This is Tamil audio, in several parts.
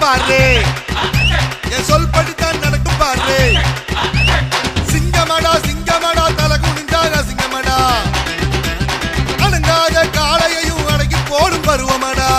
பாரு என் சொல் படித்தான் நடக்கும் பாரு சிங்கமடா சிங்கமடா தலை குனிஞ்சாக சிங்கமடா அடங்காத காளையையும் அடக்கி போடும் பருவமடா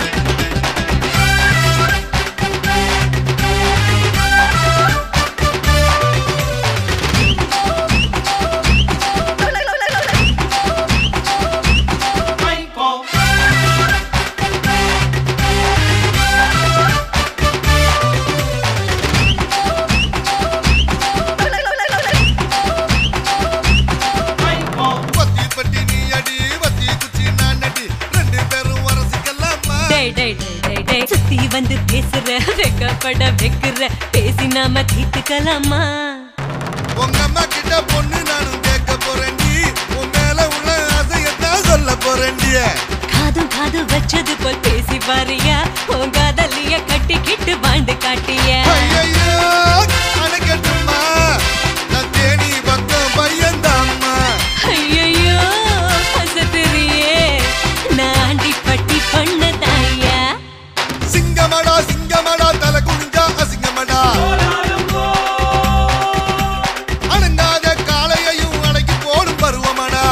பத்தி பட்டி நீ அடி பத்தி குச்சி நான் அடி ரெண்டு பேரும் வரசிக்கலாமா டேய் டேய் டேய் டேய் டேய் சுத்தி வந்து பேசுற வெக்கப்பட வைக்கிற பேசி நாம தீர்த்துக்கலாமா உங்க அம்மா கிட்ட பொண்ணு நானும் கேட்க போறேன்டி உன் மேல உள்ள ஆசையத்தான் சொல்ல போறேன்டி காதும் காது வச்சது போல் பேசி பாரியா உன் காதலிய கட்டிக்கிட்டு வாழ்ந்து காட்டிய ஐயையோ, அணைக்கட்டுமா? நான் தேனி பக்கம் பையன்தாம்மா. ஐயோ அசத்துறியே நான் ஆண்டி பட்டி பண்ண தாயா சிங்கமடா சிங்கமடா தலை குனிஞ்சா அசிங்கமடா அடங்காத காளையையும் அடக்கி போடும் பருவமடா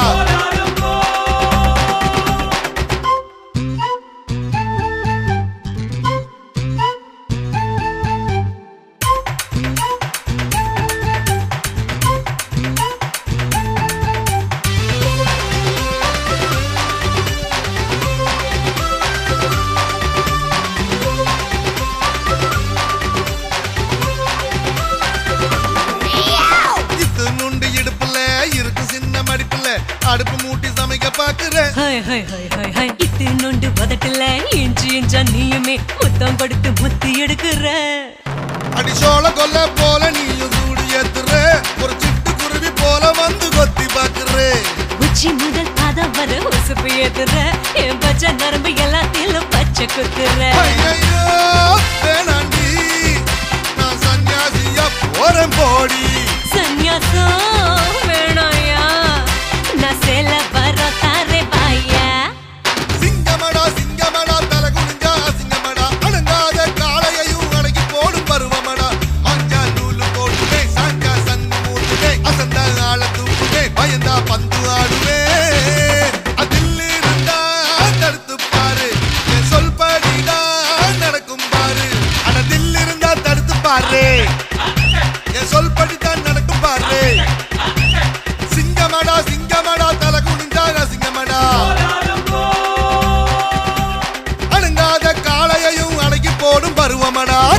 இது நுண்டு இடுப்புல இருக்கு சின்ன மடிப்புல அடுப்பு மூட்டி சமைக்க பாக்குறேன் hi hi hi hi hi இத்து நொண்டு உதட்டுல இஞ்சி இஞ்சா நீயுமே முத்தம் கொடுத்து முத்தி எடுக்கிற அடிசோல கொல்ல போல நீயும் சூடு ஏத்துற ஒரு சிட்டு குருவி போல வந்து கொத்தி பாக்குற உச்சி முதல் பாதம் வர உசுப்பு ஏத்துற என் பச்சை நரம்பு எல்லாத்திலும் பச்சை குத்துற ஐயையோ, வேணாண்டி நான் சன்னியாசியா போறேன் போடி சந்நியாசம் வேணாயா நான் சேல வர தாரே பாயா சிங்கமடா சிங்கமடா தலை குனிஞ்சா சிங்கமடா அடங்காத காளையையும் அடக்கி போடும் பருவமடா அஞ்சா நூலு போட்டுமே சாஞ்சா சங்கு மூட்டுமே அசந்தா ஆள தூக்குமே பயந்தா பந்து ஆடுவே அதில் இருந்தா தடுத்து பாரு என் சொல் படிடா நடக்கும் பாரு அனதில் இருந்தா தடுத்து பாரு என் சொல் படித்தான் நடக்கும் பாரு சிங்கமடா சிங்கமடா தலை குனிஞ்சா சிங்கமடா அடங்காத காளையையும் அடக்கி போடும் பருவமடா